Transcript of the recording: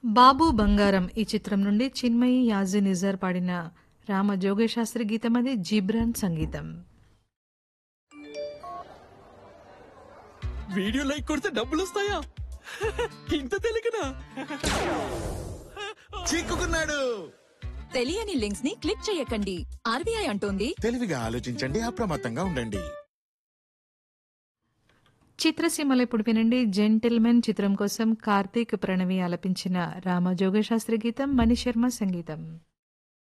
బాబు బంగారం ఈ చిత్రం నుండి చిన్మయి యాజీ నిజార్ పాడిన రామ జోగేశాస్త్రి గీతం అది జిబ్రాన్ సంగీతం వీడియో లైక్ కొడితే డబ్బులు వస్తాయా ఇంత తెలియకనా చిక్కుకున్నాడు తెలియని లింక్స్ ని క్లిక్ చేయకండి ఆర్బీఐ అంటోంది తెలివిగా ఆలోచించండి అప్రమత్తంగా ఉండండి చిత్రసీమలో ఇప్పుడు వినండి జెంటిల్మెన్ చిత్రం కోసం కార్తీక్ ప్రణవి ఆలపించిన రామ జోగేశాస్త్రి గీతం మణిశర్మ సంగీతం